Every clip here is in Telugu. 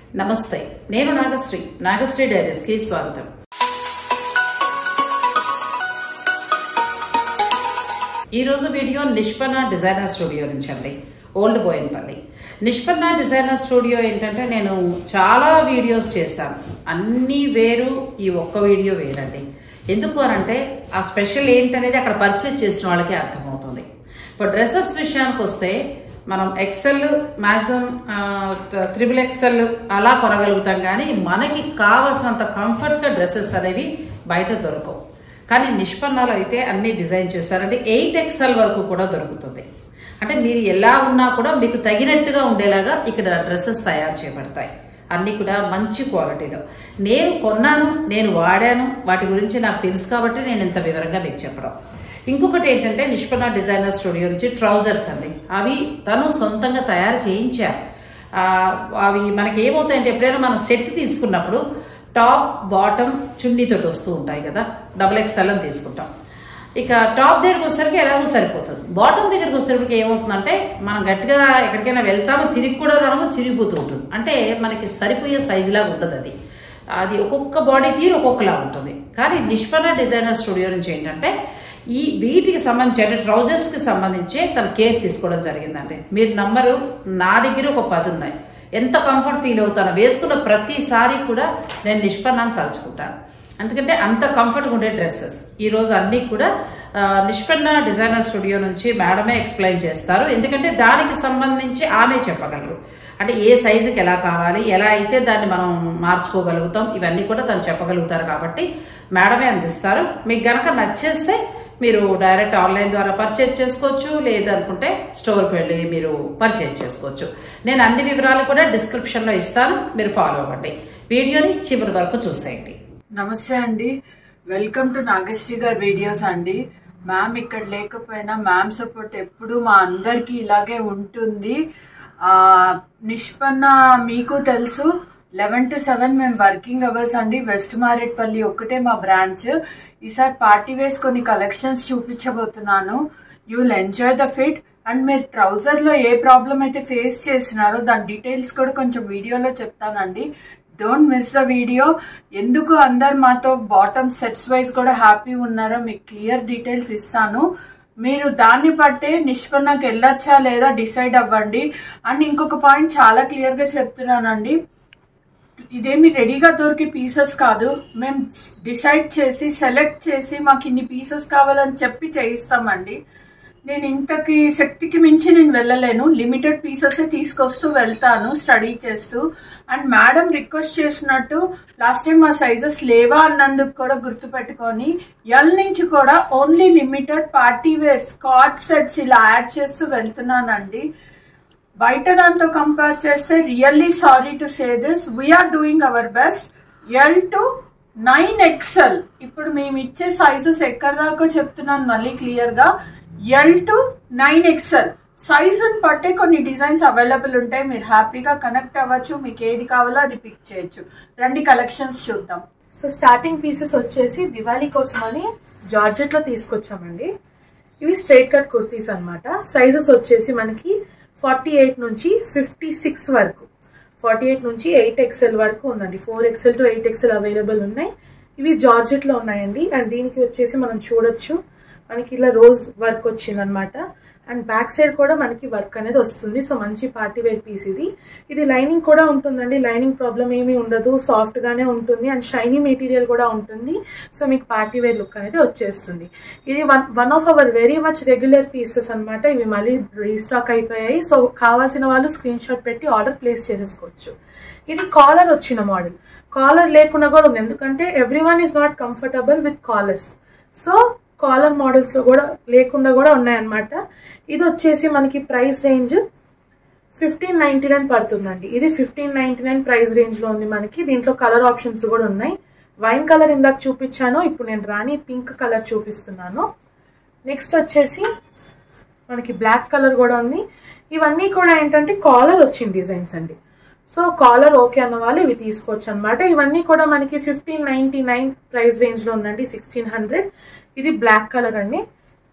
నమస్తే నేను నాగశ్రీ నాగశ్రీ డైరీస్ కి స్వాగతం ఈ రోజు వీడియో నిష్పన్న డిజైనర్ స్టూడియో నుంచి అండి old Bowenpally Nishpanna designer studio ఏంటంటే నేను చాలా వీడియోస్ చేశాను అన్నీ వేరు ఈ ఒక్క వీడియో వేరండి ఎందుకు అనంటే ఆ స్పెషల్ ఏంటనేది అక్కడ పర్చేజ్ చేసిన వాళ్ళకి అర్థమవుతుంది ఇప్పుడు డ్రెస్సెస్ విషయానికి వస్తే మనం ఎక్సెల్ మ్యాక్సిమం త్రిబుల్ ఎక్సెల్ అలా కొనగలుగుతాం కానీ మనకి కావలసినంత కంఫర్ట్గా డ్రెస్సెస్ అనేవి బయట దొరకవు కానీ నిష్పన్నాలు అయితే అన్ని డిజైన్ చేశారంటే ఎయిట్ ఎక్సెల్ వరకు కూడా దొరుకుతుంది అంటే మీరు ఎలా ఉన్నా కూడా మీకు తగినట్టుగా ఉండేలాగా ఇక్కడ డ్రెస్సెస్ తయారు చేయబడతాయి అన్నీ కూడా మంచి క్వాలిటీలో నేను కొన్నాను నేను వాడాను వాటి గురించి నాకు తెలుసు కాబట్టి నేను ఇంత వివరంగా మీకు చెప్పడం ఇంకొకటి ఏంటంటే నిష్పన్న డిజైనర్ స్టూడియో నుంచి ట్రౌజర్స్ అండి అవి తను సొంతంగా తయారు చేయించారు ఆ, అవి మనకి ఏమవుతాయంటే ఎప్పుడైనా మనం సెట్ తీసుకున్నప్పుడు టాప్ బాటమ్ చున్నీతోటి వస్తూ ఉంటాయి కదా డబుల్ ఎక్స్ఎల్ అని తీసుకుంటాం ఇక టాప్ దగ్గరికి వచ్చేసరికి ఎలాగో సరిపోతుంది బాటమ్ దగ్గరికి వచ్చేసరికి ఏమవుతుందంటే మనం గట్టిగా ఎక్కడికైనా వెళ్తామో తిరిగి కూడా రామో చిరిగిపోతూ ఉంటుంది అంటే మనకి సరిపోయే సైజులాగా ఉండదు అది అది ఒక్కొక్క బాడీ తీరు ఒక్కొక్కలా ఉంటుంది కానీ నిష్పన్న డిజైనర్ స్టూడియో నుంచి ఏంటంటే ఈ వీటికి సంబంధించి అంటే ట్రౌజర్స్కి సంబంధించి తన కేర్ తీసుకోవడం జరిగిందండి మీరు నంబరు నా దగ్గర ఒక పది ఉన్నాయి ఎంత కంఫర్ట్ ఫీల్ అవుతానో వేసుకున్న ప్రతిసారి కూడా నేను నిష్పన్నాన్ని తలుచుకుంటాను ఎందుకంటే అంత కంఫర్ట్గా ఉండే డ్రెస్సెస్ ఈరోజు అన్నీ కూడా ఆ, నిష్పన్న డిజైనర్ స్టూడియో నుంచి మేడమే ఎక్స్ప్లెయిన్ చేస్తారు ఎందుకంటే దానికి సంబంధించి ఆమె చెప్పగలరు అంటే ఏ సైజుకి ఎలా కావాలి ఎలా అయితే దాన్ని మనం మార్చుకోగలుగుతాం ఇవన్నీ కూడా తను చెప్పగలుగుతారు కాబట్టి మేడమే అందిస్తారు మీకు గనక నచ్చేస్తే మీరు డైరెక్ట్ ఆన్లైన్ ద్వారా పర్చేజ్ చేసుకోవచ్చు లేదనుకుంటే స్టోర్కి వెళ్ళి మీరు పర్చేజ్ చేసుకోవచ్చు నేను అన్ని వివరాలు కూడా డిస్క్రిప్షన్లో ఇస్తాను మీరు ఫాలో అవ్వండి వీడియోని చివరి వరకు చూసేయండి నమస్తే అండి వెల్కమ్ టు నాగశ్రీ గారి వీడియోస్ అండి మ్యామ్ ఇక్కడ లేకపోయినా మ్యామ్ సపోర్ట్ ఎప్పుడు మా అందరికి ఇలాగే ఉంటుంది ఆ నిష్పన్న మీకు తెలుసు లెవెన్ టు సెవెన్ మేము వర్కింగ్ అవర్స్ అండి వెస్ట్ మారేట్పల్లి ఒక్కటే మా బ్రాంచ్ ఈసారి పార్టీ వేస్ కొన్ని కలెక్షన్స్ చూపించబోతున్నాను you will enjoy the fit and మీరు ట్రౌజర్ లో ఏ ప్రాబ్లం అయితే ఫేస్ చేసినారో దాని డీటెయిల్స్ కూడా కొంచెం వీడియోలో చెప్తానండి డోంట్ మిస్ ద వీడియో ఎందుకు అందరు మాతో బాటమ్ సెట్స్ వైజ్ కూడా హ్యాపీ ఉన్నారో మీకు క్లియర్ డీటెయిల్స్ ఇస్తాను మీరు దాన్ని బట్టే నిష్పన్నకి వెళ్ళొచ్చా లేదా డిసైడ్ అవ్వండి అండ్ ఇంకొక పాయింట్ చాలా క్లియర్ గా చెప్తున్నానండి ఇదేమి రెడీగా దొరికే పీసెస్ కాదు మేము డిసైడ్ చేసి సెలెక్ట్ చేసి మాకు ఇన్ని పీసెస్ కావాలని చెప్పి చేయిస్తామండి నేను ఇంతకి శక్తికి మించి నేను వెళ్ళలేను లిమిటెడ్ పీసెస్ తీసుకొస్తూ వెళ్తాను స్టడీ చేస్తూ అండ్ మేడం రిక్వెస్ట్ చేసినట్టు లాస్ట్ టైం మా సైజెస్ లేవా అన్నందుకు కూడా గుర్తుపెట్టుకొని ఎల్ నుంచి కూడా only limited party wear skirt sets ఇలా యాడ్ చేస్తూ వెళ్తున్నానండి బయట దాంతో కంపేర్ చేస్తే really sorry to say this we are doing our best L to nine XL ఇప్పుడు మేము ఇచ్చే సైజెస్ ఎక్కడ దాకా చెప్తున్నాను మళ్ళీ క్లియర్ గా L to nine XL size బట్టే కొన్ని డిజైన్స్ అవైలబుల్ ఉంటాయి మీరు హ్యాపీగా కనెక్ట్ అవ్వచ్చు మీకు ఏది కావాలో అది పిక్ చేయొచ్చు రండి కలెక్షన్స్ చూద్దాం సో స్టార్టింగ్ పీసెస్ వచ్చేసి దివాళీ కోసమని జార్జెట్ లో తీసుకొచ్చామండి ఇవి స్ట్రైట్ కట్ కుర్తీస్ అన్నమాట సైజెస్ వచ్చేసి మనకి ఫార్టీ ఎయిట్ నుంచి ఫిఫ్టీ సిక్స్ వరకు ఫార్టీ ఎయిట్ నుంచి ఎయిట్ ఎక్స్ఎల్ వరకు ఉందండి four XL to eight XL available ఉన్నాయి ఇవి జార్జెట్ లో ఉన్నాయండి అండ్ దీనికి వచ్చేసి మనం చూడొచ్చు మనకి ఇలా రోజ్ వర్క్ వచ్చిందనమాట అండ్ బ్యాక్ సైడ్ కూడా మనకి వర్క్ అనేది వస్తుంది సో మంచి పార్టీ వేర్ పీస్ ఇది ఇది లైనింగ్ కూడా ఉంటుందండి లైనింగ్ ప్రాబ్లం ఏమీ ఉండదు సాఫ్ట్ గానే ఉంటుంది అండ్ షైనీ మెటీరియల్ కూడా ఉంటుంది సో మీకు పార్టీ వేర్ లుక్ అనేది వచ్చేస్తుంది ఇది one one of our very much regular pieces అన్నమాట ఇవి మళ్ళీ రీస్టాక్ అయిపోయాయి సో కావాల్సిన వాళ్ళు స్క్రీన్ షాట్ పెట్టి ఆర్డర్ ప్లేస్ చేసేసుకోవచ్చు ఇది కాలర్ వచ్చిన మోడల్ కాలర్ లేకుండా కూడా ఉంది ఎందుకంటే every one is not comfortable with collars so collar models లో కూడా లేకుండా కూడా ఉన్నాయన్నమాట ఇది వచ్చేసి మనకి price range fifteen ninety nine పడుతుందండి ఇది fifteen ninety nine price range లో ఉంది మనకి దీంట్లో కలర్ ఆప్షన్స్ కూడా ఉన్నాయి వైన్ కలర్ ఇందాక చూపించాను ఇప్పుడు నేను రాణి పింక్ కలర్ చూపిస్తున్నాను నెక్స్ట్ వచ్చేసి మనకి బ్లాక్ కలర్ కూడా ఉంది ఇవన్నీ కూడా ఏంటంటే కాలర్ వచ్చిన డిజైన్స్ అండి సో కాలర్ ఓకే అన్న వాళ్ళు ఇవి తీసుకోవచ్చు అనమాట ఇవన్నీ కూడా మనకి fifteen ninety nine price range లో ఉందండి సిక్స్టీన్ హండ్రెడ్ ఇది బ్లాక్ కలర్ అండి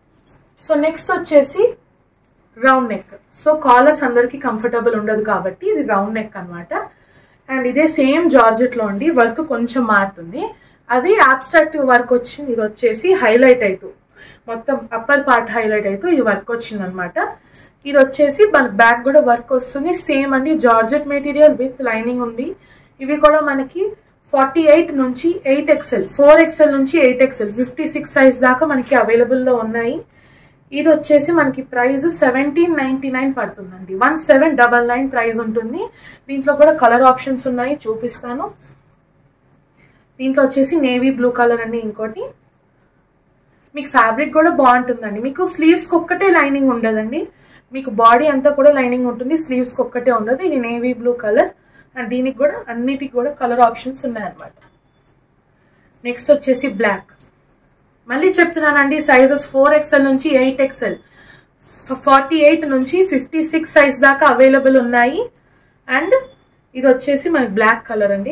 సో నెక్స్ట్ వచ్చేసి రౌండ్ నెక్ సో కాలర్స్ అందరికి కంఫర్టబుల్ ఉండదు కాబట్టి ఇది రౌండ్ నెక్ అన్నమాట అండ్ ఇదే సేమ్ జార్జెట్లో అండి వర్క్ కొంచెం మారుతుంది అది అబ్స్ట్రాక్ట్ వర్క్ వచ్చింది ఇది వచ్చేసి హైలైట్ అవుతూ మొత్తం అప్పర్ పార్ట్ హైలైట్ అవుతూ ఇది వర్క్ వచ్చింది అనమాట ఇది వచ్చేసి మన బ్యాక్ కూడా వర్క్ వస్తుంది సేమ్ అండి జార్జెట్ మెటీరియల్ విత్ లైనింగ్ ఉంది ఇవి కూడా మనకి ఫార్టీ ఎయిట్ నుంచి ఎయిట్ ఎక్స్ఎల్ ఫోర్ ఎక్స్ఎల్ నుంచి eight XL fifty six size దాకా మనకి అవైలబుల్లో ఉన్నాయి ఇది వచ్చేసి మనకి ప్రైస్ సెవెంటీన్ నైన్టీ నైన్ పడుతుందండి one seven double nine price ఉంటుంది దీంట్లో కూడా కలర్ ఆప్షన్స్ ఉన్నాయి చూపిస్తాను దీంట్లో వచ్చేసి నేవీ బ్లూ కలర్ అండి ఇంకోటి మీకు ఫ్యాబ్రిక్ కూడా బాగుంటుందండి మీకు స్లీవ్స్కి ఒక్కటే లైనింగ్ ఉండదండి మీకు బాడీ అంతా కూడా లైనింగ్ ఉంటుంది స్లీవ్స్కి ఒక్కటే ఉండదు ఇది నేవీ బ్లూ కలర్ అండ్ దీనికి కూడా అన్నిటికి కూడా కలర్ ఆప్షన్స్ ఉన్నాయన్నమాట నెక్స్ట్ వచ్చేసి బ్లాక్ మళ్ళీ చెప్తున్నానండి సైజెస్ ఫోర్ ఎక్స్ఎల్ నుంచి ఎయిట్ ఎక్స్ఎల్ ఫార్టీ ఎయిట్ నుంచి ఫిఫ్టీ సిక్స్ సైజ్ దాకా అవైలబుల్ ఉన్నాయి అండ్ ఇది వచ్చేసి మనకి బ్లాక్ కలర్ అండి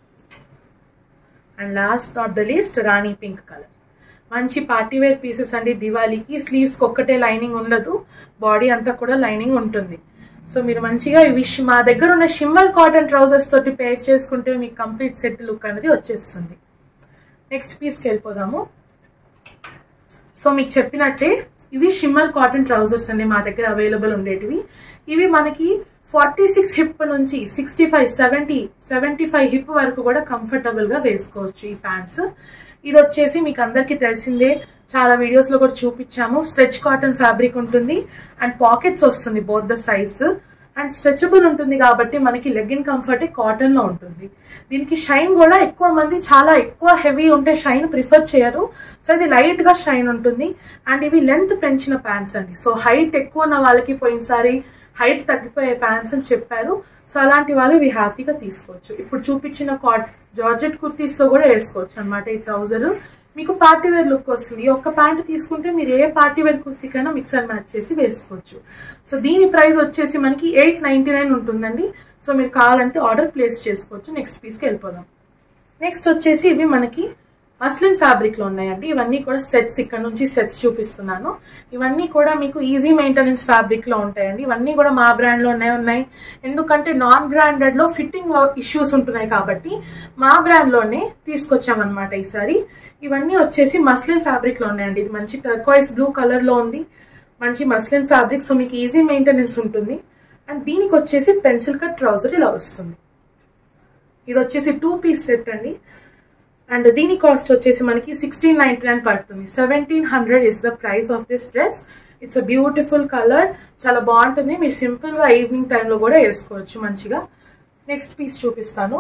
and last not the least rani pink colour మంచి పార్టీవేర్ పీసెస్ అండి దివాళీకి స్లీవ్స్కి ఒక్కటే లైనింగ్ ఉండదు బాడీ అంతా కూడా లైనింగ్ ఉంటుంది సో మీరు మంచిగా ఇవి మా దగ్గర ఉన్న షిమ్మర్ కాటన్ ట్రౌజర్స్ తోటి పేర్ చేసుకుంటే మీకు కంప్లీట్ సెట్ లుక్ అనేది వచ్చేస్తుంది నెక్స్ట్ పీస్కి వెళ్ళిపోదాము సో మీకు చెప్పినట్టే ఇవి షిమ్మర్ కాటన్ ట్రౌజర్స్ అండి మా దగ్గర అవైలబుల్ ఉండేటివి ఇవి మనకి ఫార్టీ సిక్స్ హిప్ నుంచి sixty five seventy seventy five hip వరకు కూడా కంఫర్టబుల్ గా వేసుకోవచ్చు ఈ ప్యాంట్స్ ఇది వచ్చేసి మీకు అందరికీ తెలిసిందే చాలా వీడియోస్ లో కూడా చూపించాము స్ట్రెచ్ కాటన్ ఫ్యాబ్రిక్ ఉంటుంది అండ్ పాకెట్స్ వస్తుంది both the sides and stretchable ఉంటుంది కాబట్టి మనకి లెగ్గిన్ కంఫర్ట్ కాటన్ లో ఉంటుంది దీనికి షైన్ కూడా ఎక్కువ మంది చాలా ఎక్కువ హెవీ ఉంటే షైన్ ప్రిఫర్ చేయరు సో ఇది లైట్ గా షైన్ ఉంటుంది అండ్ ఇవి లెంత్ పెంచిన ప్యాంట్స్ అండి సో హైట్ ఎక్కువ ఉన్న వాళ్ళకి పోయినసారి హైట్ తగ్గిపోయే ప్యాంట్స్ అని చెప్పారు సో అలాంటి వాళ్ళు ఇవి హ్యాపీగా తీసుకోవచ్చు ఇప్పుడు చూపించిన కాట్ జార్జెట్ కుర్తీస్ తో కూడా వేసుకోవచ్చు అనమాట ఈ ట్రౌజర్ మీకు పార్టీ వేర్ లుక్ వస్తుంది ఈ ఒక్క ప్యాంట్ తీసుకుంటే మీరు ఏ పార్టీ వేర్ కుర్తీకైనా మిక్స్ అండ్ మ్యాచ్ చేసి వేసుకోవచ్చు సో దీని ప్రైస్ వచ్చేసి మనకి ఎయిట్ నైన్టీ నైన్ ఉంటుందండి సో మీరు కావాలంటే ఆర్డర్ ప్లేస్ చేసుకోవచ్చు నెక్స్ట్ పీస్కి వెళ్ళిపోదాం నెక్స్ట్ వచ్చేసి ఇవి మనకి మస్లిన్ ఫ్యాబ్రిక్ లో ఉన్నాయండి ఇవన్నీ కూడా సెట్స్ ఇక్కడ నుంచి సెట్స్ చూపిస్తున్నాను ఇవన్నీ కూడా మీకు ఈజీ మెయింటెనెన్స్ ఫ్యాబ్రిక్ లో ఉంటాయండి ఇవన్నీ కూడా మా బ్రాండ్ లోనే ఉన్నాయి ఎందుకంటే నాన్ బ్రాండెడ్ లో ఫిట్టింగ్ ఇష్యూస్ ఉంటున్నాయి కాబట్టి మా బ్రాండ్ లోనే తీసుకొచ్చామన్నమాట ఈసారి ఇవన్నీ వచ్చేసి మస్లిన్ ఫ్యాబ్రిక్ లో ఉన్నాయండి ఇది మంచి టర్కాయిస్ బ్లూ కలర్ లో ఉంది మంచి మస్లిన్ ఫ్యాబ్రిక్ సో మీకు ఈజీ మెయింటెనెన్స్ ఉంటుంది అండ్ దీనికి వచ్చేసి పెన్సిల్ కట్ ట్రౌజర్ ఇలా వస్తుంది ఇది వచ్చేసి టూ పీస్ సెట్ అండి అండ్ దీని కాస్ట్ వచ్చేసి మనకి సిక్స్టీన్ నైన్టీ నైన్ పడుతుంది seventeen hundred is the price of this dress it's a beautiful colour చాలా బాగుంటుంది మీరు సింపుల్ గా ఈవినింగ్ టైంలో కూడా వేసుకోవచ్చు మంచిగా నెక్స్ట్ పీస్ చూపిస్తాను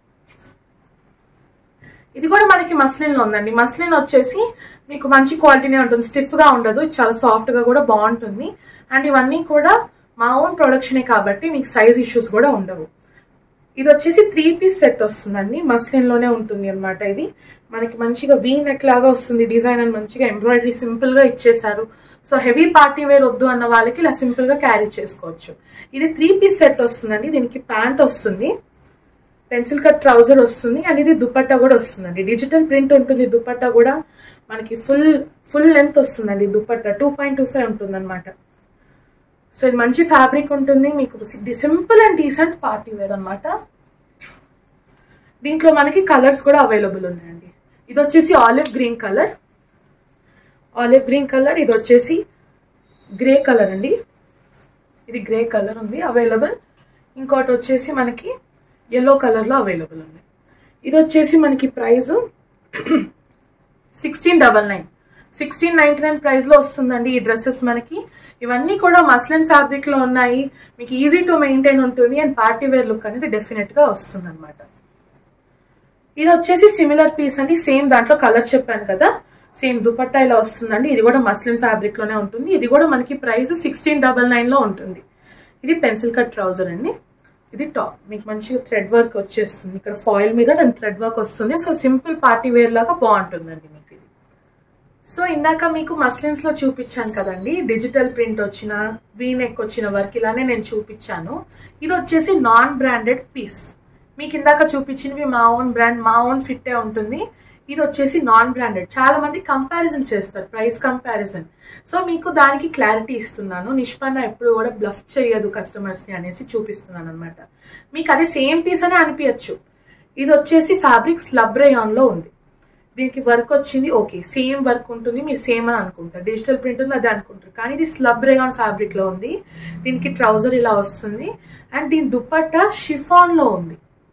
ఇది కూడా మనకి మస్లిన్ లో ఉందండి మస్లిన్ వచ్చేసి మీకు మంచి క్వాలిటీనే ఉంటుంది స్టిఫ్ గా ఉండదు చాలా సాఫ్ట్ గా కూడా బాగుంటుంది అండ్ ఇవన్నీ కూడా మా ఓన్ ప్రొడక్షనే కాబట్టి మీకు సైజ్ ఇష్యూస్ కూడా ఉండవు ఇది వచ్చేసి త్రీ పీస్ సెట్ వస్తుందండి మస్లిన్ లోనే ఉంటుంది అనమాట ఇది మనకి మంచిగా వీ నెక్ లాగా వస్తుంది డిజైన్ అని మంచిగా ఎంబ్రాయిడరీ సింపుల్ గా ఇచ్చేసారు సో హెవీ పార్టీ వేర్ వద్దు అన్న వాళ్ళకి ఇలా సింపుల్ గా క్యారీ చేసుకోవచ్చు ఇది త్రీ పీస్ సెట్ వస్తుందండి దీనికి ప్యాంట్ వస్తుంది పెన్సిల్ కట్ ట్రౌజర్ వస్తుంది అండ్ ఇది దుపట్టా కూడా వస్తుందండి డిజిటల్ ప్రింట్ ఉంటుంది దుపట్టా కూడా మనకి ఫుల్ ఫుల్ లెంత్ వస్తుందండి dupatta two point two five ఉంటుంది అనమాట సో ఇది మంచి ఫ్యాబ్రిక్ ఉంటుంది మీకు simple and decent party wear అనమాట దీంట్లో మనకి కలర్స్ కూడా అవైలబుల్ ఉన్నాయండి ఇది వచ్చేసి olive green colour olive green colour ఇది వచ్చేసి గ్రే కలర్ అండి ఇది గ్రే కలర్ ఉంది అవైలబుల్ ఇంకోటి వచ్చేసి మనకి ఎల్లో కలర్లో అవైలబుల్ ఉంది ఇది వచ్చేసి మనకి price sixteen double nine sixteen ninety nine ప్రైస్లో వస్తుందండి ఈ డ్రెస్సెస్ మనకి ఇవన్నీ కూడా మస్లిన్ ఫ్యాబ్రిక్లో ఉన్నాయి మీకు ఈజీ టు మెయింటైన్ ఉంటుంది అండ్ పార్టీ వేర్ లుక్ అనేది డెఫినెట్గా వస్తుంది అనమాట ఇది వచ్చేసి సిమిలర్ పీస్ అండి సేమ్ దాంట్లో కలర్ చెప్పాను కదా సేమ్ దుపట్టా ఇలా వస్తుందండి ఇది కూడా మస్లిన్ ఫ్యాబ్రిక్ లోనే ఉంటుంది ఇది కూడా మనకి ప్రైస్ సిక్స్టీన్ డబల్ నైన్ లో ఉంటుంది ఇది పెన్సిల్ కట్ ట్రౌజర్ అండి ఇది టాప్ మీకు మంచిగా థ్రెడ్ వర్క్ వచ్చేస్తుంది ఇక్కడ ఫాయిల్ మీద అండ్ థ్రెడ్ వర్క్ వస్తుంది సో సింపుల్ పార్టీ వేర్ లాగా బాగుంటుందండి మీకు ఇది సో ఇందాక మీకు మస్లిన్స్ లో చూపించాను కదండి డిజిటల్ ప్రింట్ వచ్చిన వీ నెక్ వచ్చిన వర్క్ ఇలానే నేను చూపించాను ఇది వచ్చేసి నాన్ బ్రాండెడ్ పీస్ మీకు ఇందాక చూపించినవి మా ఓన్ బ్రాండ్ మా ఓన్ ఫిట్టే ఉంటుంది ఇది వచ్చేసి నాన్ బ్రాండెడ్ చాలా మంది కంపారిజన్ చేస్తారు ప్రైస్ కంపారిజన్ సో మీకు దానికి క్లారిటీ ఇస్తున్నాను నిష్పన్న ఎప్పుడు కూడా బ్లఫ్ చేయదు కస్టమర్స్ ని అనేసి చూపిస్తున్నాను అనమాట మీకు అది సేమ్ పీస్ అనే అనిపించచ్చు ఇది వచ్చేసి ఫ్యాబ్రిక్ స్లబ్ రేయాన్ లో ఉంది దీనికి వర్క్ వచ్చింది ఓకే సేమ్ వర్క్ ఉంటుంది మీరు సేమ్ అని అనుకుంటారు డిజిటల్ ప్రింట్ ఉంది అదే అనుకుంటారు కానీ ఇది స్లబ్ రేయాన్ ఫ్యాబ్రిక్ లో ఉంది దీనికి ట్రౌజర్ ఇలా వస్తుంది అండ్ దీని దుపట్టా షిఫాన్ లో ఉంది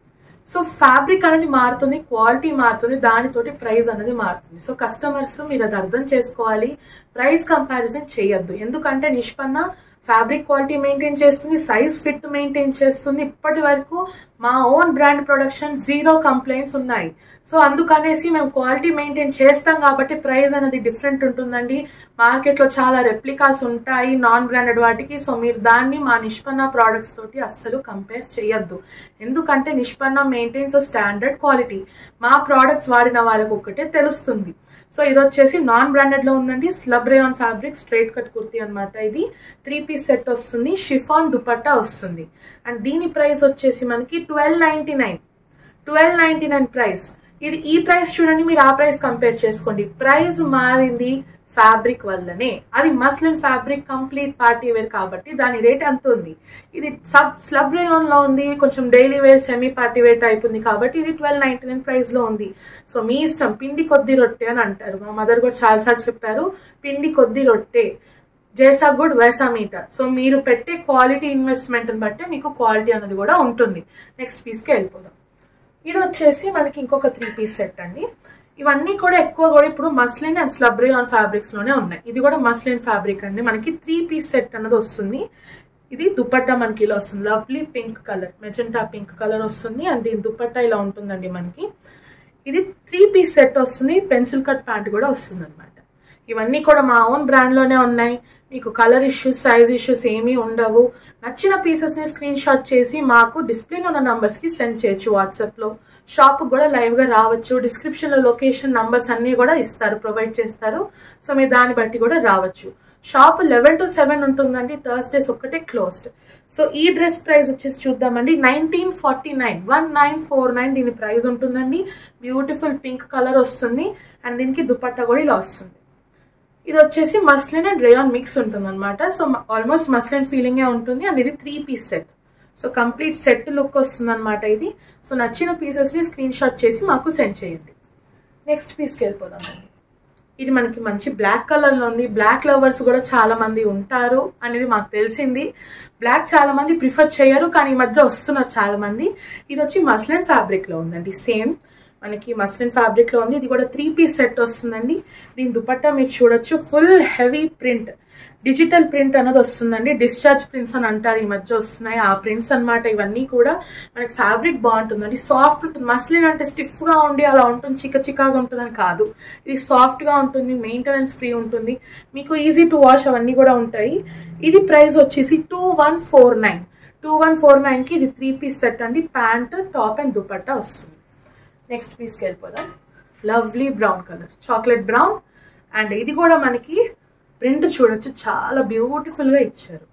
సో ఫ్యాబ్రిక్ అనేది మారుతుంది క్వాలిటీ మారుతుంది దానితోటి ప్రైస్ అనేది మారుతుంది సో కస్టమర్స్ మీరు అది అర్థం చేసుకోవాలి ప్రైస్ కంపారిజన్ చేయొద్దు ఎందుకంటే నిష్పన్న ఫ్యాబ్రిక్ క్వాలిటీ మెయింటైన్ చేస్తుంది సైజ్ ఫిట్ మెయింటైన్ చేస్తుంది ఇప్పటి వరకు మా own brand production zero complaints ఉన్నాయి సో అందుకనేసి మేము క్వాలిటీ మెయింటైన్ చేస్తాం కాబట్టి ప్రైస్ అనేది డిఫరెంట్ ఉంటుందండి మార్కెట్లో చాలా రెప్లికాస్ ఉంటాయి నాన్ బ్రాండెడ్ వాటికి సో మీరు దాన్ని మా నిష్పన్న ప్రోడక్ట్స్ తోటి అస్సలు కంపేర్ చేయొద్దు ఎందుకంటే నిష్పన్న మెయింటైన్స్ స్టాండర్డ్ క్వాలిటీ మా ప్రోడక్ట్స్ వాడిన వాళ్ళకు ఒకటే తెలుస్తుంది సో ఇది వచ్చేసి నాన్ బ్రాండెడ్ లో ఉందండి slub rayon fabric straight cut kurti అనమాట ఇది త్రీ పీస్ సెట్ వస్తుంది షిఫాన్ దుపట్టా వస్తుంది అండ్ దీని ప్రైస్ వచ్చేసి మనకి twelve ninety nine twelve ninety nine price ఇది ఈ ప్రైస్ చూడండి మీరు ఆ ప్రైస్ కంపేర్ చేసుకోండి ప్రైస్ మారింది ఫ్యాబ్రిక్ వల్లనే అది muslin fabric complete party wear కాబట్టి దాని రేట్ ఎంత ఉంది ఇది సబ్ స్లబ్ రేయాన్ లో ఉంది కొంచెం daily wear semi party wear type ఉంది కాబట్టి ఇది ట్వెల్వ్ నైన్టీ నైన్ ప్రైస్ లో ఉంది సో మీ ఇష్టం పిండి కొద్ది రొట్టె అని అంటారు మా మదర్ కూడా చాలాసార్లు చెప్పారు పిండి కొద్ది రొట్టె జైసా గుడ్ వైసా మీటర్ సో మీరు పెట్టే క్వాలిటీ ఇన్వెస్ట్మెంట్ బట్టే మీకు క్వాలిటీ అనేది కూడా ఉంటుంది నెక్స్ట్ పీస్కి వెళ్ళిపోదాం ఇది వచ్చేసి మనకి ఇంకొక త్రీ పీస్ సెట్ అండి ఇవన్నీ కూడా ఎక్కువ కూడా ఇప్పుడు muslin and slub rayon fabrics లోనే ఉన్నాయి ఇది కూడా మస్లిన్ ఫ్యాబ్రిక్ అండి మనకి త్రీ పీస్ సెట్ అన్నది వస్తుంది ఇది దుపట్టా మనకి ఇలా వస్తుంది lovely pink colour magenta pink colour వస్తుంది అండ్ దీని దుపట్టా ఇలా ఉంటుందండి మనకి ఇది త్రీ పీస్ సెట్ వస్తుంది పెన్సిల్ కట్ ప్యాంట్ కూడా వస్తుంది అనమాట ఇవన్నీ కూడా మా ఓన్ బ్రాండ్ లోనే ఉన్నాయి మీకు కలర్ ఇష్యూస్ సైజ్ ఇష్యూస్ ఏమీ ఉండవు నచ్చిన పీసెస్ ని స్క్రీన్ షాట్ చేసి మాకు డిస్ప్లేలో ఉన్న నంబర్స్ కి సెండ్ చేయొచ్చు వాట్సాప్ లో షాప్ కూడా లైవ్ గా రావచ్చు డిస్క్రిప్షన్ లో లొకేషన్ నంబర్స్ అన్ని కూడా ఇస్తారు ప్రొవైడ్ చేస్తారు సో మీరు దాన్ని బట్టి కూడా రావచ్చు షాప్ లెవెన్ టు సెవెన్ ఉంటుందండి థర్స్డేస్ ఒక్కటే క్లోజ్డ్ సో ఈ డ్రెస్ ప్రైస్ వచ్చేసి చూద్దామండి nineteen forty nine one nine four nine దీని ప్రైస్ ఉంటుందండి బ్యూటిఫుల్ పింక్ కలర్ వస్తుంది అండ్ దీనికి దుపట్టా కూడా ఇలా వస్తుంది ఇది వచ్చేసి మస్లిన్ అండ్ రేయాన్ మిక్స్ ఉంటుంది అనమాట సో ఆల్మోస్ట్ మస్లిన్ ఫీలింగే ఉంటుంది అండ్ ఇది three piece set so complete set look వస్తుంది అనమాట ఇది సో నచ్చిన పీసెస్ని స్క్రీన్ షాట్ చేసి మాకు సెండ్ చేయండి నెక్స్ట్ పీస్కి వెళ్ళిపోదామండి ఇది మనకి మంచి బ్లాక్ కలర్ లో ఉంది బ్లాక్ లవర్స్ కూడా చాలా మంది ఉంటారు అనేది మాకు తెలిసింది బ్లాక్ చాలా మంది ప్రిఫర్ చేయరు కానీ ఈ మధ్య వస్తున్నారు చాలా మంది ఇది వచ్చి మస్లిన్ ఫ్యాబ్రిక్ లో ఉందండి సేమ్ మనకి మస్లిన్ ఫ్యాబ్రిక్ లో ఉంది ఇది కూడా త్రీ పీస్ సెట్ వస్తుందండి దీని దుపట్టా మీరు చూడొచ్చు full heavy print digital print అనేది వస్తుందండి డిశ్చార్జ్ ప్రింట్స్ అని అంటారు ఈ మధ్య వస్తున్నాయి ఆ ప్రింట్స్ అన్నమాట ఇవన్నీ కూడా మనకి ఫ్యాబ్రిక్ బాగుంటుందండి సాఫ్ట్ ఉంటుంది మస్లిన్ అంటే స్టిఫ్ గా ఉండి అలా ఉంటుంది చిక్క చిక్కగా ఉంటుందని కాదు ఇది సాఫ్ట్ గా ఉంటుంది మెయింటెనెన్స్ ఫ్రీ ఉంటుంది మీకు ఈజీ టు వాష్ అవన్నీ కూడా ఉంటాయి ఇది ప్రైస్ వచ్చేసి two one four nine two one four nine కి ఇది త్రీ పీస్ సెట్ అండి ప్యాంట్ టాప్ అండ్ దుపట్టా వస్తుంది నెక్స్ట్ పీస్కి వెళ్ళిపోదాం lovely brown colour chocolate brown and ఇది కూడా మనకి ప్రింట్ చూడొచ్చు చాలా బ్యూటిఫుల్గా ఇచ్చారు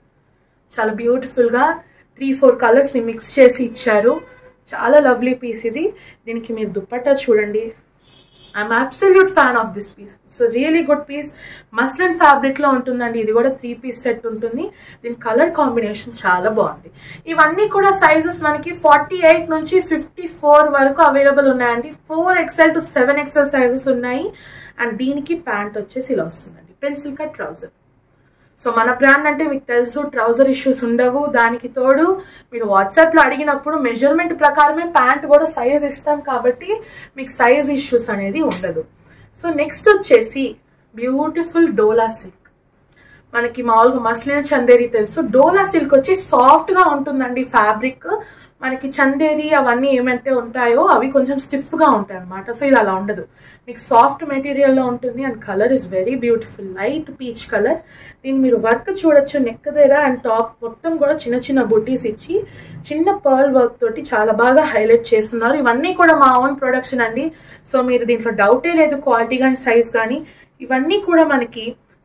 చాలా బ్యూటిఫుల్గా త్రీ ఫోర్ కలర్స్ని మిక్స్ చేసి ఇచ్చారు చాలా లవ్లీ పీస్ ఇది దీనికి మీరు దుప్పట్టా చూడండి I'm absolute fan of this piece it's really good piece muslin fabric లో ఉంటుందండి ఇది కూడా త్రీ పీస్ సెట్ ఉంటుంది దీని కలర్ కాంబినేషన్ చాలా బాగుంది ఇవన్నీ కూడా సైజెస్ మనకి ఫార్టీ ఎయిట్ నుంచి ఫిఫ్టీ ఫోర్ వరకు అవైలబుల్ ఉన్నాయండి four XL to seven XL sizes ఉన్నాయి అండ్ దీనికి ప్యాంట్ వచ్చేసి ఇలా వస్తుందండి పెన్సిల్ కట్ ట్రౌజర్ సో మన బ్రాండ్ అంటే మీకు తెలుసు ట్రౌజర్ ఇష్యూస్ ఉండవు దానికి తోడు మీరు వాట్సాప్ లో అడిగినప్పుడు మెజర్మెంట్ ప్రకారమే ప్యాంట్ కూడా సైజ్ ఇస్తాం కాబట్టి మీకు సైజ్ ఇష్యూస్ అనేది ఉండదు సో నెక్స్ట్ వచ్చేసి బ్యూటిఫుల్ డోలా సిల్క్ మనకి మామూలుగా మస్లిన్ చందేరి తెలుసు డోలా సిల్క్ వచ్చి సాఫ్ట్ గా ఉంటుందండి ఫ్యాబ్రిక్ మనకి చందేరి అవన్నీ ఏమైతే ఉంటాయో అవి కొంచెం స్టిఫ్ గా ఉంటాయి అనమాట సో ఇది అలా ఉండదు మీకు సాఫ్ట్ మెటీరియల్ లో ఉంటుంది and colour is very beautiful light peach colour దీన్ని మీరు వర్క్ చూడొచ్చు నెక్ దగ్గర అండ్ టాప్ మొత్తం కూడా చిన్న చిన్న బుటీస్ ఇచ్చి చిన్న పర్ల్ వర్క్ తోటి చాలా బాగా హైలైట్ చేస్తున్నారు ఇవన్నీ కూడా మా ఓన్ ప్రొడక్షన్ అండి సో మీరు దీంట్లో డౌటే లేదు క్వాలిటీ కానీ సైజ్ కానీ ఇవన్నీ కూడా మనకి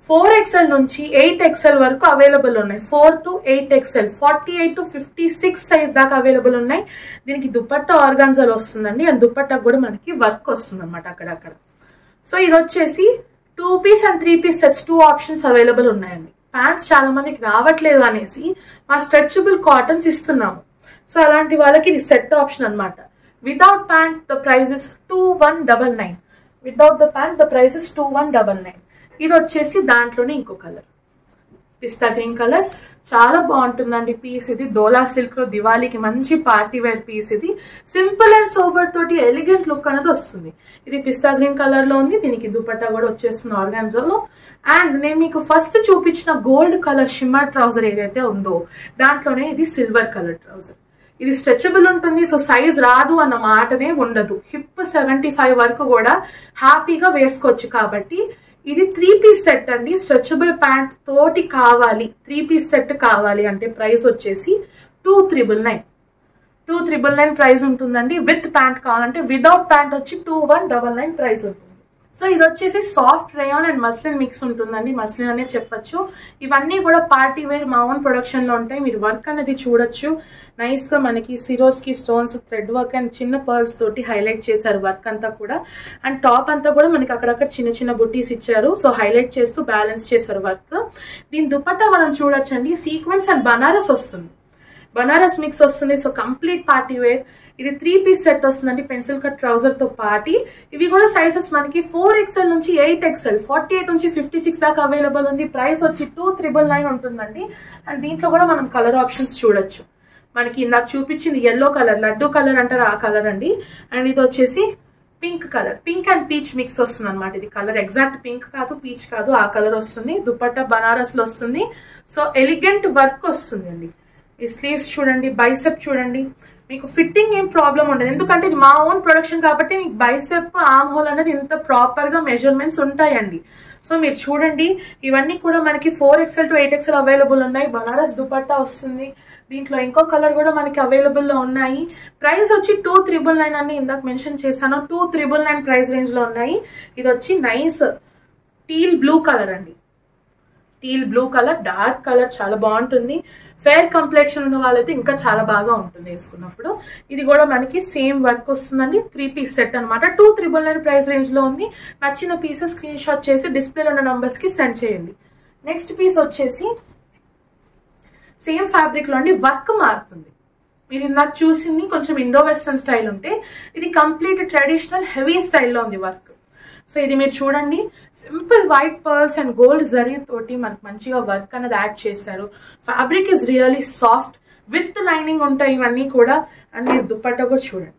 ఫోర్ ఎక్స్ఎల్ నుంచి ఎయిట్ ఎక్స్ఎల్ వరకు అవైలబుల్ ఉన్నాయి four to eight XL forty eight to fifty six size దాకా అవైలబుల్ ఉన్నాయి దీనికి దుపట్టా ఆర్గాన్జాలు వస్తుందండి అండ్ దుపట్టా కూడా మనకి వర్క్ వస్తుంది అనమాట అక్కడక్కడ సో ఇది వచ్చేసి two piece and three piece sets two options available ఉన్నాయండి ప్యాంట్స్ చాలా మందికి రావట్లేదు అనేసి మా స్ట్రెచబుల్ కాటన్స్ ఇస్తున్నాము సో అలాంటి వాళ్ళకి ఇది సెట్ ఆప్షన్ అనమాట without pant the price is two one double nine without the pant the price is two one double nine ఇది వచ్చేసి దాంట్లోనే ఇంకో కలర్ పిస్తా గ్రీన్ కలర్ చాలా బాగుంటుందండి పీస్ ఇది డోలా సిల్క్ లో దివాళీకి మంచి పార్టీ వేర్ పీస్ ఇది సింపుల్ అండ్ సోబర్ తోటి ఎలిగెంట్ లుక్ అనేది వస్తుంది ఇది పిస్తా గ్రీన్ కలర్ లో ఉంది దీనికి దుపట్టా కూడా వచ్చేస్తుంది ఆర్గాన్జాలో అండ్ నేను మీకు ఫస్ట్ చూపించిన గోల్డ్ కలర్ షిమ్మర్ ట్రౌజర్ ఏదైతే ఉందో దాంట్లోనే ఇది సిల్వర్ కలర్ ట్రౌజర్ ఇది స్ట్రెచబుల్ ఉంటుంది సో సైజ్ రాదు అన్న మాటనే ఉండదు హిప్ సెవెంటీ ఫైవ్ వరకు కూడా హ్యాపీగా వేసుకోవచ్చు కాబట్టి ఇది త్రీ పీస్ సెట్ అండి స్ట్రెచబుల్ ప్యాంట్ తోటి కావాలి త్రీ పీస్ సెట్ కావాలి అంటే ప్రైస్ వచ్చేసి two triple nine two triple nine price ఉంటుందండి విత్ ప్యాంట్ కావాలంటే వితౌట్ ప్యాంట్ వచ్చి two one double nine price ఉంటుంది సో ఇది వచ్చేసి soft rayon and muslin mix ఉంటుందండి మస్లిన్ అనే చెప్పొచ్చు ఇవన్నీ కూడా పార్టీ వేర్ మా ఓన్ ప్రొడక్షన్ లో ఉంటాయి మీరు వర్క్ అనేది చూడొచ్చు నైస్ గా మనకి సిరోస్ కి స్టోన్స్ థ్రెడ్ వర్క్ అండ్ చిన్న పర్ల్స్ తోటి హైలైట్ చేశారు వర్క్ అంతా కూడా అండ్ టాప్ అంతా కూడా మనకి అక్కడక్కడ చిన్న చిన్న బుట్టీస్ ఇచ్చారు సో హైలైట్ చేస్తూ బ్యాలెన్స్ చేశారు వర్క్ దీని దుపట్టా మనం చూడొచ్చండి సీక్వెన్స్ అండ్ బనారస్ వస్తుంది బనారస్ మిక్స్ వస్తుంది సో కంప్లీట్ పార్టీ వేర్ ఇది త్రీ పీస్ సెట్ వస్తుందండి పెన్సిల్ కట్ ట్రౌజర్ తో పాటి ఇవి కూడా సైజెస్ మనకి ఫోర్ ఎక్స్ఎల్ నుంచి ఎయిట్ ఎక్స్ఎల్ ఫార్టీ ఎయిట్ నుంచి ఫిఫ్టీ సిక్స్ దాకా అవైలబుల్ ఉంది ప్రైస్ వచ్చి టూ త్రిబుల్ నైన్ ఉంటుందండి అండ్ దీంట్లో కూడా మనం కలర్ ఆప్షన్స్ చూడొచ్చు మనకి ఇందాక చూపించింది ఎల్లో కలర్ లడ్డు కలర్ అంటారు ఆ కలర్ అండి అండ్ ఇది వచ్చేసి pink colour pink and peach mix వస్తుంది అనమాట ఇది కలర్ ఎగ్జాక్ట్ పింక్ కాదు పీచ్ కాదు ఆ కలర్ వస్తుంది దుపట్టా బనారస్ లో వస్తుంది సో ఎలిగెంట్ వర్క్ వస్తుంది అండి ఈ స్లీవ్స్ చూడండి బైసెప్ చూడండి మీకు ఫిట్టింగ్ ఏం ప్రాబ్లం ఉండదు ఎందుకంటే ఇది మా ఓన్ ప్రొడక్షన్ కాబట్టి మీకు బైసెప్ ఆమ్ హోల్ అనేది ఇంత ప్రాపర్ గా మెజర్మెంట్స్ ఉంటాయండి సో మీరు చూడండి ఇవన్నీ కూడా మనకి four XL to eight XL available ఉన్నాయి బనారస్ దుపట్టా వస్తుంది దీంట్లో ఇంకో కలర్ కూడా మనకి అవైలబుల్ లో ఉన్నాయి ప్రైస్ వచ్చి టూ త్రిబుల్ నైన్ అని ఇందాక మెన్షన్ చేశాను two triple nine price range లో ఉన్నాయి ఇది వచ్చి నైస్ టీల్ బ్లూ కలర్ అండి teal blue colour dark colour చాలా బాగుంటుంది ఫేర్ కంప్లెక్షన్ ఉన్న వాళ్ళైతే ఇంకా చాలా బాగా ఉంటుంది వేసుకున్నప్పుడు ఇది కూడా మనకి సేమ్ వర్క్ వస్తుందండి త్రీ పీస్ సెట్ అనమాట two triple nine price range లో ఉంది నచ్చిన పీసెస్ స్క్రీన్ షాట్ చేసి డిస్ప్లేలో ఉన్న నంబర్స్ కి సెండ్ చేయండి నెక్స్ట్ పీస్ వచ్చేసి సేమ్ ఫ్యాబ్రిక్ లో అండి వర్క్ మారుతుంది మీరు ఇందాక చూసింది కొంచెం ఇండో వెస్టర్న్ స్టైల్ ఉంటే ఇది కంప్లీట్ ట్రెడిషనల్ హెవీ స్టైల్లో ఉంది వర్క్ సో ఇది మీరు చూడండి simple white pearls and gold zari తోటి మనకు మంచిగా వర్క్ అనేది యాడ్ చేశారు fabric is really soft with lining ఉంటాయి ఇవన్నీ కూడా అండ్ మీరు దుప్పట్టా కూడా చూడండి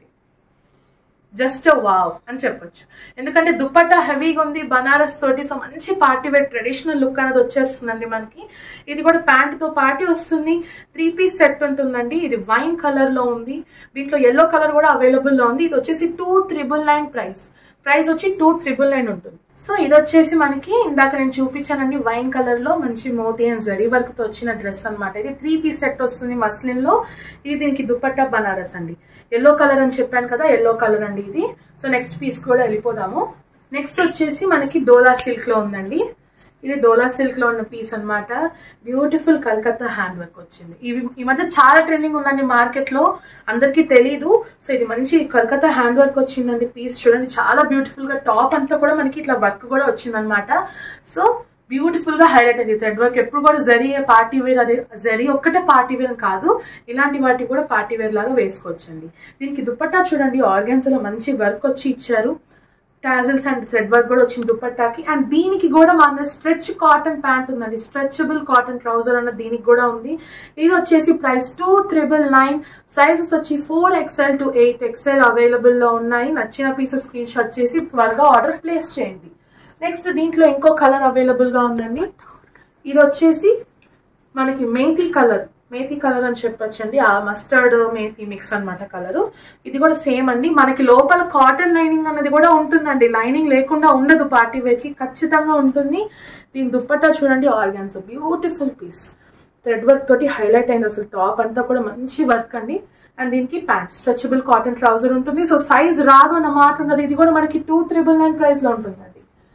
జస్ట్ వావ్ అని చెప్పొచ్చు ఎందుకంటే దుప్పట్టా హెవీగా ఉంది బనారస్ తోటి సో మంచి పార్టీ వేర్ ట్రెడిషనల్ లుక్ అనేది వచ్చేస్తుందండి మనకి ఇది కూడా ప్యాంట్ తో పార్టీ వస్తుంది త్రీ పీస్ సెట్ ఉంటుందండి ఇది వైన్ కలర్ లో ఉంది దీంట్లో ఎల్లో కలర్ కూడా అవైలబుల్ లో ఉంది ఇది వచ్చేసి two triple nine price price వచ్చి టూ త్రిబుల్ నైన్ ఉంటుంది సో ఇది వచ్చేసి మనకి ఇందాక నేను చూపించానండి వైన్ కలర్ లో మంచి మోతీ అండ్ జరీ వర్క్ తో వచ్చిన డ్రెస్ అనమాట ఇది త్రీ పీస్ సెట్ వస్తుంది మస్లిన్ లో ఇది దీనికి దుపట్టా బనారస్ అండి ఎల్లో కలర్ అని చెప్పాను కదా ఎల్లో కలర్ అండి ఇది సో నెక్స్ట్ పీస్ కూడా వెళ్ళిపోదాము నెక్స్ట్ వచ్చేసి మనకి డోలా సిల్క్ లో ఉందండి ఇది డోలా సిల్క్ లో ఉన్న పీస్ అనమాట బ్యూటిఫుల్ కల్కత్తా హ్యాండ్ వర్క్ వచ్చింది ఇవి ఈ మధ్య చాలా ట్రెండింగ్ ఉందండి మార్కెట్ లో అందరికీ తెలీదు సో ఇది మంచి కల్కత్తా హ్యాండ్ వర్క్ వచ్చిందండి పీస్ చూడండి చాలా బ్యూటిఫుల్ గా టాప్ అంతా కూడా మనకి ఇట్లా వర్క్ కూడా వచ్చిందనమాట సో బ్యూటిఫుల్ గా హైలైట్ అయింది థ్రెడ్ వర్క్ ఎప్పుడు కూడా జరీ పార్టీ వేర్ అది జరీ ఒక్కటే పార్టీ వేర్ కాదు ఇలాంటి వాటి కూడా పార్టీ వేర్ లాగా వేసుకోవచ్చండి దీనికి దుపట్టా చూడండి ఆర్గన్స్ లో మంచి వర్క్ వచ్చి ఇచ్చారు టాజల్స్ అండ్ థ్రెడ్ వర్క్ కూడా వచ్చింది దుపట్టాకి అండ్ దీనికి కూడా మన స్ట్రెచ్ కాటన్ ప్యాంట్ ఉందండి స్ట్రెచబుల్ కాటన్ ట్రౌజర్ అన్న దీనికి కూడా ఉంది ఇది వచ్చేసి price two triple nine sizes వచ్చి four XL to eight XL available లో ఉన్నాయి నచ్చిన పీసెస్ స్క్రీన్ షాట్ చేసి త్వరగా ఆర్డర్ ప్లేస్ చేయండి నెక్స్ట్ దీంట్లో ఇంకో కలర్ అవైలబుల్ గా ఉందండి ఇది వచ్చేసి మనకి మేతి కలర్ మేతి కలర్ అని చెప్పొచ్చండి ఆ మస్టర్డ్ మేతి మిక్స్ అన్నమాట కలర్ ఇది కూడా సేమ్ అండి మనకి లోపల కాటన్ లైనింగ్ అనేది కూడా ఉంటుందండి లైనింగ్ లేకుండా ఉండదు పార్టీ వేర్ కి ఖచ్చితంగా ఉంటుంది దీని దుప్పట్టా చూడండి organza beautiful piece thread work తోటి హైలైట్ అయింది అసలు టాప్ అంతా కూడా మంచి వర్క్ అండి అండ్ దీనికి ప్యాంట్ స్ట్రెచబుల్ కాటన్ ట్రౌజర్ ఉంటుంది సో సైజ్ రాదు అన్న మాట ఉన్నది ఇది కూడా మనకి టూ త్రిబుల్ నైన్ ప్రైస్ లో ఉంటుందండి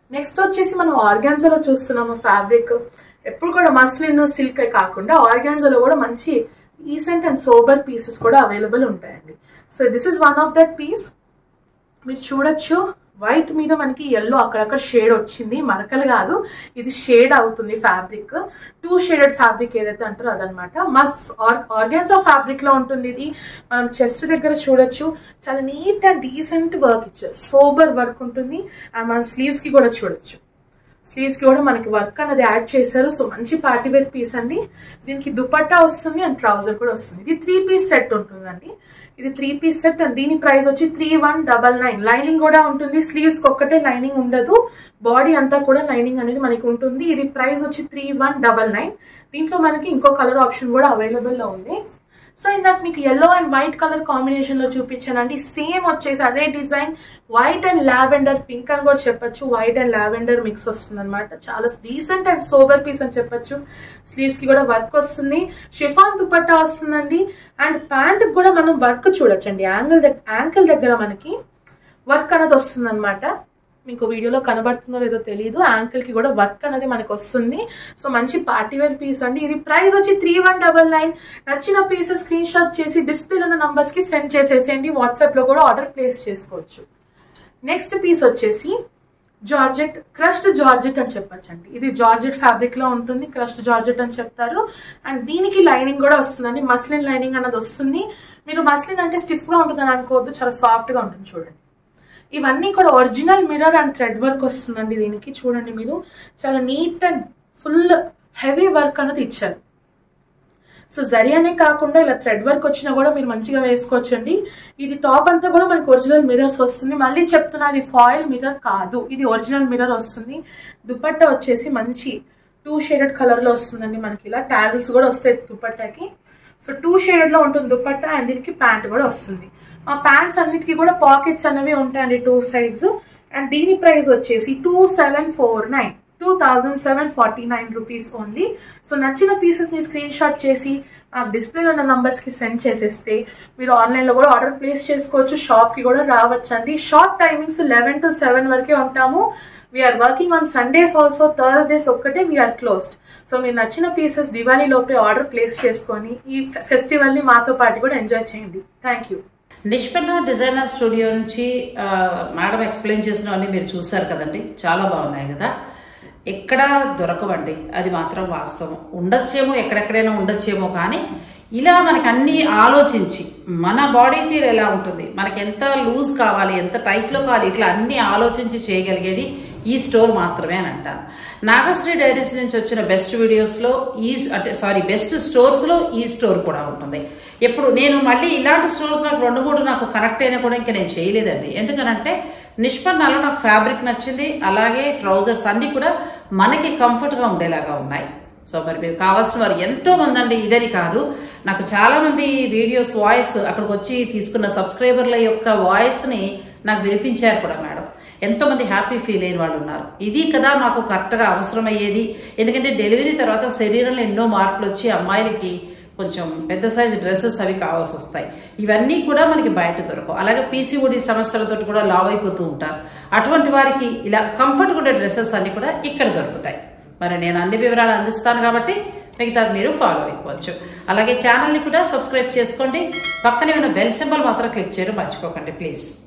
నెక్స్ట్ వచ్చేసి మనం ఆర్గాన్జాలో చూస్తున్నాము ఫ్యాబ్రిక్ ఎప్పుడు కూడా మస్లిన్ సిల్క్ కాకుండా ఆర్గాన్జాలో కూడా మంచి ఈసెంట్ అండ్ సోబర్ పీసెస్ కూడా అవైలబుల్ ఉంటాయండి so this is one of that piece మీరు చూడొచ్చు వైట్ మీద మనకి ఎల్లో అక్కడక్కడ షేడ్ వచ్చింది మరకలు కాదు ఇది షేడ్ అవుతుంది ఫ్యాబ్రిక్ టూ షేడెడ్ ఫ్యాబ్రిక్ ఏదైతే అంటారో అదనమాట మస్ ఆర్గాన్సా ఫ్యాబ్రిక్ లో ఉంటుంది ఇది మనం చెస్ట్ దగ్గర చూడొచ్చు చాలా నీట్ అండ్ డీసెంట్ వర్క్ ఇచ్చారు సోబర్ వర్క్ ఉంటుంది అండ్ మనం స్లీవ్స్ కి కూడా చూడొచ్చు స్లీవ్స్ కి కూడా మనకి వర్క్ అనేది యాడ్ చేశారు సో మంచి పార్టీ వేర్ పీస్ అండి దీనికి దుపట్టా వస్తుంది అండ్ ట్రౌజర్ కూడా వస్తుంది ఇది త్రీ పీస్ సెట్ ఉంటుందండి ఇది త్రీ పీస్ సెట్ అండ్ దీని ప్రైస్ వచ్చి three one double nine lining కూడా ఉంటుంది స్లీవ్స్ కి ఒక్కటే లైనింగ్ ఉండదు బాడీ అంతా కూడా లైనింగ్ అనేది మనకి ఉంటుంది ఇది ప్రైస్ వచ్చి త్రీ వన్ డబల్ నైన్ దీంట్లో మనకి ఇంకో కలర్ ఆప్షన్ కూడా అవైలబుల్ లో ఉంది సో ఇందాక మీకు yellow and white colour combination లో చూపించానండి సేమ్ వచ్చేసి అదే design white and lavender pink అని కూడా చెప్పొచ్చు వైట్ అండ్ లావెండర్ మిక్స్ వస్తుంది అనమాట చాలా డీసెంట్ అండ్ సోబర్ పీస్ అని చెప్పొచ్చు స్లీవ్స్ కి కూడా వర్క్ వస్తుంది షిఫాన్ దుపట్టా వస్తుందండి అండ్ ప్యాంట్ కూడా మనం వర్క్ చూడొచ్చండి యాంగిల్ దగ్గర యాంకిల్ దగ్గర మనకి వర్క్ అనేది వస్తుంది అనమాట మీకు వీడియోలో కనబడుతుందో లేదో తెలియదు యాంకిల్ కి కూడా వర్క్ అనేది మనకు వస్తుంది సో మంచి పార్టీ వేర్ పీస్ అండి ఇది ప్రైస్ వచ్చి త్రీ వన్ డబల్ నైన్ నచ్చిన పీసెస్ స్క్రీన్ షాట్ చేసి డిస్ప్లేలో ఉన్న నంబర్స్ కి సెండ్ చేసేసేయండి వాట్సాప్ లో కూడా ఆర్డర్ ప్లేస్ చేసుకోవచ్చు నెక్స్ట్ పీస్ వచ్చేసి జార్జెట్ క్రస్ట్ జార్జెట్ అని చెప్పొచ్చండి ఇది జార్జెట్ ఫ్యాబ్రిక్ లో ఉంటుంది క్రస్ట్ జార్జెట్ అని చెప్తారు అండ్ దీనికి లైనింగ్ కూడా వస్తుందండి మస్లిన్ లైనింగ్ అన్నది వస్తుంది మీరు మస్లిన్ అంటే స్టిఫ్ గా ఉంటుందని అనుకోవద్దు చాలా సాఫ్ట్ గా ఉంటుంది చూడండి ఇవన్నీ కూడా original mirror and thread work వస్తుందండి దీనికి చూడండి మీరు చాలా neat and full heavy work అనేది ఇచ్చారు సో జరి అనే కాకుండా ఇలా థ్రెడ్ వర్క్ వచ్చినా కూడా మీరు మంచిగా వేసుకోవచ్చండి ఇది టాప్ అంతా కూడా మనకి ఒరిజినల్ మిర్రర్స్ వస్తుంది మళ్ళీ చెప్తున్నా ఇది ఫాయిల్ మిర్రర్ కాదు ఇది ఒరిజినల్ మిర్రర్ వస్తుంది దుపట్టా వచ్చేసి మంచి టూ షేడెడ్ కలర్ లో వస్తుందండి మనకి ఇలా టాజిల్స్ కూడా వస్తాయి దుపట్టాకి సో టూ షేడెడ్ లో ఉంటుంది దుపట్టా అండ్ దీనికి ప్యాంట్ కూడా వస్తుంది ఆ ప్యాంట్స్ అన్నిటికీ కూడా పాకెట్స్ అనేవి ఉంటాయండి టూ సైడ్స్ అండ్ దీని ప్రైస్ వచ్చేసి two seven four nine two thousand seven forty nine rupees only so నచ్చిన పీసెస్ ని స్క్రీన్ షాట్ చేసి ఆ డిస్ప్లేలో ఉన్న నంబర్స్ కి సెండ్ చేసేస్తే మీరు ఆన్లైన్ లో కూడా ఆర్డర్ ప్లేస్ చేసుకోవచ్చు షాప్ కి కూడా రావచ్చండి shop timings eleven to seven వరకే ఉంటాము we are working on Sundays also Thursdays ఒక్కటే వీఆర్ క్లోజ్డ్ సో మీరు నచ్చిన పీసెస్ దివాళీ లోపే ఆర్డర్ ప్లేస్ చేసుకొని ఈ ఫెస్టివల్ ని మాతో పాటు కూడా ఎంజాయ్ చేయండి thank you Nishpanna designer studio నుంచి ఆ, మేడం ఎక్స్ప్లెయిన్ చేసినవన్నీ మీరు చూసారు కదండి చాలా బాగున్నాయి కదా ఎక్కడ దొరకవండి అది మాత్రం వాస్తవం ఉండొచ్చేమో ఎక్కడెక్కడైనా ఉండొచ్చేమో కానీ ఇలా మనకి అన్ని ఆలోచించి మన బాడీ తీరు ఎలా ఉంటుంది మనకి ఎంత లూజ్ కావాలి ఎంత టైట్లో కావాలి ఇట్లా అన్ని ఆలోచించి చేయగలిగేది ఈ స్టోర్ మాత్రమే అని అంటాను నాగశ్రీ డైరీస్ నుంచి వచ్చిన బెస్ట్ వీడియోస్లో ఈ అంటే సారీ బెస్ట్ స్టోర్స్లో ఈ స్టోర్ కూడా ఉంటుంది ఎప్పుడు నేను మళ్ళీ ఇలాంటి స్టోర్స్ నాకు రెండు మూడు నాకు కరెక్ట్ అయినా కూడా ఇంకా నేను చేయలేదండి ఎందుకనంటే నిష్పన్నాలో నాకు ఫ్యాబ్రిక్ నచ్చింది అలాగే ట్రౌజర్స్ అన్నీ కూడా మనకి కంఫర్ట్గా ఉండేలాగా ఉన్నాయి సో మరి మీరు కావాల్సిన వారు ఎంతో మంది అండి ఇదని కాదు నాకు చాలా మంది వీడియోస్ వాయిస్ అక్కడికి వచ్చి తీసుకున్న సబ్స్క్రైబర్ల యొక్క వాయిస్ని నాకు వినిపించారు కూడా మేడం ఎంతో మంది హ్యాపీ ఫీల్ అయిన వాళ్ళు ఉన్నారు ఇది కదా నాకు కరెక్ట్గా అవసరమయ్యేది ఎందుకంటే డెలివరీ తర్వాత శరీరంలో ఎన్నో మార్పులు వచ్చి అమ్మాయిలకి కొంచెం పెద్ద సైజు డ్రెస్సెస్ అవి కావాల్సి వస్తాయి ఇవన్నీ కూడా మనకి బయట దొరకవు అలాగే పీసీఓడి సమస్యలతో కూడా లావ్ అయిపోతూ ఉంటారు అటువంటి వారికి ఇలా కంఫర్ట్గా ఉండే డ్రెస్సెస్ అన్ని కూడా ఇక్కడ దొరుకుతాయి మరి నేను అన్ని వివరాలు అందిస్తాను కాబట్టి మిగతా మీరు ఫాలో అయిపోవచ్చు అలాగే ఛానల్ని కూడా సబ్స్క్రైబ్ చేసుకోండి పక్కనే ఉన్న బెల్ సింబల్ మాత్రం క్లిక్ చేయడం మర్చిపోకండి ప్లీజ్